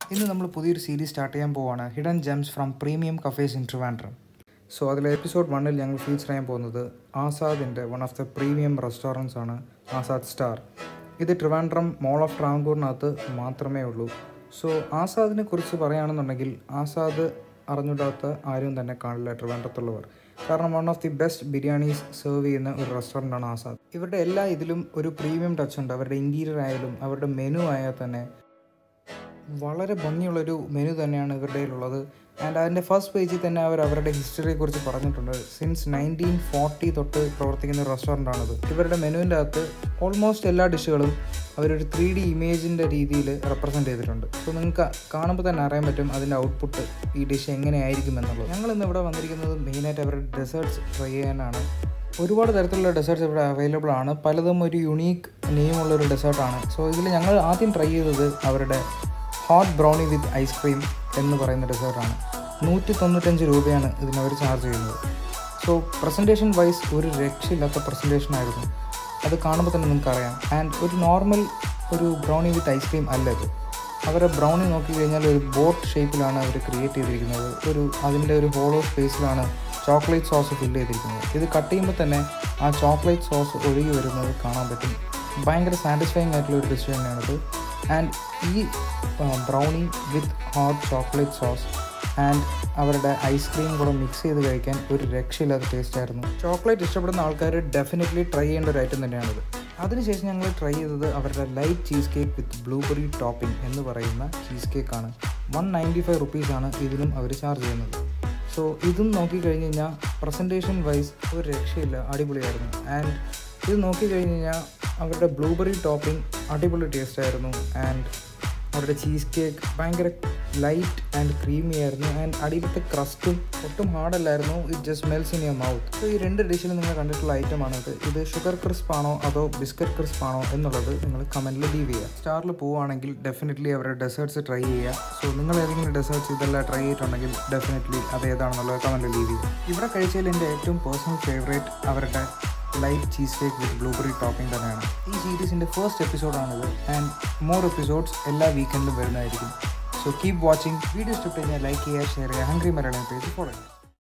ഇന്ന് നമ്മൾ പുതിയൊരു സീരീസ് സ്റ്റാർട്ട് ചെയ്യാൻ പോവാണ് hidden gems from premium cafes in Trivandrum so അതിലെ എപ്പിസോഡ് വണ്ണിൽ ഞങ്ങൾ ഫീച്ചർ ചെയ്യാൻ പോകുന്നത് ആസാദിൻ്റെ one of the premium restaurants ആണ് ആസാദ് സ്റ്റാർ ഇത് ട്രിവാൻഡ്രം മോൾ ഓഫ് ട്രാവൻകൂറിനകത്ത് മാത്രമേ ഉള്ളൂ സോ ആസാദിനെ കുറിച്ച് പറയുകയാണെന്നുണ്ടെങ്കിൽ ആസാദ് അറിഞ്ഞിടാത്ത ആരും തന്നെ കാണില്ല ട്രിവാൻഡ്രത്തുള്ളവർ കാരണം one of the best biryanis serve ചെയ്യുന്ന ഒരു റെസ്റ്റോറൻ്റ് ആണ് ആസാദ് ഇവരുടെ എല്ലാ ഇതിലും ഒരു പ്രീമിയം ടച്ച് ഉണ്ട് അവരുടെ ഇൻറ്റീരിയർ ആയാലും അവരുടെ മെനു ആയാൽ തന്നെ വളരെ ഭംഗിയുള്ളൊരു മെനു തന്നെയാണ് ഇവരുടെ കയ്യിലുള്ളത് ആൻഡ് അതിൻ്റെ ഫസ്റ്റ് പേജിൽ തന്നെ അവർ അവരുടെ ഹിസ്റ്ററിയെക്കുറിച്ച് പറഞ്ഞിട്ടുണ്ട് സിൻസ് നയൻറ്റീൻ ഫോർട്ടി തൊട്ട് പ്രവർത്തിക്കുന്ന ഒരു റെസ്റ്റോറൻ്റ് ആണിത് ഇവരുടെ മെനുവിൻ്റെ അകത്ത് ഓൾമോസ്റ്റ് എല്ലാ ഡിഷുകളും അവരൊരു ത്രീ ഡി ഇമേജിൻ്റെ രീതിയിൽ റെപ്രസെൻറ്റ് ചെയ്തിട്ടുണ്ട് സോ നിങ്ങൾക്ക് കാണുമ്പോൾ തന്നെ അറിയാൻ പറ്റും അതിൻ്റെ ഔട്ട്പുട്ട് ഈ ഡിഷ് എങ്ങനെയായിരിക്കും എന്നുള്ളത് ഞങ്ങൾ ഇന്ന് ഇവിടെ വന്നിരിക്കുന്നത് മെയിനായിട്ട് അവരുടെ ഡെസേർട്ട്സ് ട്രൈ ചെയ്യാനാണ് ഒരുപാട് തരത്തിലുള്ള ഡെസേർട്ട്സ് ഇവിടെ അവൈലബിൾ ആണ് പലതും ഒരു യുണീക്ക് നെയിമുള്ള ഒരു ഡെസേർട്ടാണ് സോ ഇതിൽ ഞങ്ങൾ ആദ്യം ട്രൈ ചെയ്തത് അവരുടെ ഹോട്ട് ബ്രൗണി വിത്ത് ഐസ്ക്രീം എന്ന് പറയുന്ന ഡെസേർട്ടാണ് നൂറ്റി തൊണ്ണൂറ്റഞ്ച് രൂപയാണ് ഇതിനവർ ചാർജ് ചെയ്യുന്നത് സോ പ്രസൻറ്റേഷൻ വൈസ് ഒരു രക്ഷയില്ലാത്ത പ്രസൻറ്റേഷൻ ആയിരുന്നു അത് കാണുമ്പോൾ തന്നെ നിങ്ങൾക്കറിയാം ആൻഡ് ഒരു നോർമൽ ഒരു ബ്രൗണി വിത്ത് ഐസ്ക്രീം അല്ല ഇത് അവരുടെ ബ്രൗണി നോക്കി കഴിഞ്ഞാൽ ഒരു ബോട്ട് ഷേപ്പിലാണ് അവർ ക്രിയേറ്റ് ചെയ്തിരിക്കുന്നത് ഒരു അതിൻ്റെ ഒരു ഹോളോ സ്പേസിലാണ് ചോക്ലേറ്റ് സോസ് ഫില്ല് ചെയ്തിരിക്കുന്നത് ഇത് കട്ട് ചെയ്യുമ്പോൾ തന്നെ ആ ചോക്ലേറ്റ് സോസ് ഒഴുകി വരുന്നത് കാണാൻ പറ്റും ഭയങ്കര സാറ്റിസ്ഫൈങ് ആയിട്ടുള്ള ഒരു ഡിഷ് തന്നെയാണിത് ആൻഡ് ഈ brownie with hot chocolate sauce and അവരുടെ ഐസ്ക്രീം കൂടെ മിക്സ് ചെയ്ത് കഴിക്കാൻ ഒരു രക്ഷയില്ലാത്ത ടേസ്റ്റ് ആയിരുന്നു ചോക്ലേറ്റ് ഇഷ്ടപ്പെടുന്ന ആൾക്കാർ ഡെഫിനറ്റ്ലി ട്രൈ ചെയ്യേണ്ട ഒരു ഐറ്റം തന്നെയാണിത് അതിനുശേഷം ഞങ്ങൾ ട്രൈ ചെയ്തത് അവരുടെ light cheese cake with blueberry topping എന്ന് പറയുന്ന ചീസ് കേക്കാണ് വൺ നയൻറ്റി ഫൈവ് റുപ്പീസാണ് ഇതിനും അവർ ചാർജ് ചെയ്യുന്നത് സോ ഇതും നോക്കിക്കഴിഞ്ഞ് കഴിഞ്ഞാൽ പ്രസൻറ്റേഷൻ വൈസ് ഒരു രക്ഷയില്ല അടിപൊളിയായിരുന്നു ആൻഡ് ഇത് നോക്കിക്കഴിഞ്ഞ് കഴിഞ്ഞാൽ അവരുടെ ബ്ലൂബെറി ടോപ്പിംഗ് അടിപൊളി ടേസ്റ്റ് ആയിരുന്നു ആൻഡ് അവരുടെ ചീസ് കേക്ക് ഭയങ്കര ലൈറ്റ് ആൻഡ് ക്രീമി ആയിരുന്നു ആൻഡ് അടിയിലത്തെ ക്രസ്റ്റും ഒട്ടും ഹാർഡല്ലായിരുന്നു it just melts in your mouth so ഈ രണ്ട് ഡിഷിലും നിങ്ങൾ കണ്ടിട്ടുള്ള ഐറ്റമാണിത് ഇത് ഷുഗർ ക്രിസ്പ് ആണോ അതോ ബിസ്ക്കറ്റ് ക്രിസ്പ് ആണോ എന്നുള്ളത് നിങ്ങൾ കമൻറ്റിൽ ലീവ് ചെയ്യുക സ്റ്റാറിൽ പോവുകയാണെങ്കിൽ ഡെഫിനറ്റ്ലി അവരുടെ ഡെസേർട്സ് ട്രൈ ചെയ്യുക സോ നിങ്ങൾ ഏതെങ്കിലും ഡെസേർട്സ് ഇതെല്ലാം ട്രൈ ചെയ്തിട്ടുണ്ടെങ്കിൽ ഡെഫിനറ്റ്ലി അത് ഏതാണെന്നുള്ളത് കമൻറ്റിൽ ലീവ് ചെയ്യുക ഇവിടെ കഴിച്ചതിൽ എൻ്റെ ഏറ്റവും പേഴ്സണൽ ഫേവറേറ്റ് അവരുടെ light cheese cake with blueberry topping തന്നെയാണ് ഈ സീരീസിൻ്റെ ഫസ്റ്റ് എപ്പിസോഡാണിത് ആൻഡ് മോർ എപ്പിസോഡ്സ് എല്ലാ വീക്കെൻഡിലും വരുന്നതായിരിക്കും സോ കീപ് വാച്ചിങ് വീഡിയോ ഇഷ്ടപ്പെട്ട് കഴിഞ്ഞാൽ ലൈക്ക് ചെയ്യുക ഷെയർ ചെയ്യുക ഹംഗ്രി മലയാളം പേജ് ഫോളോ ചെയ്യുക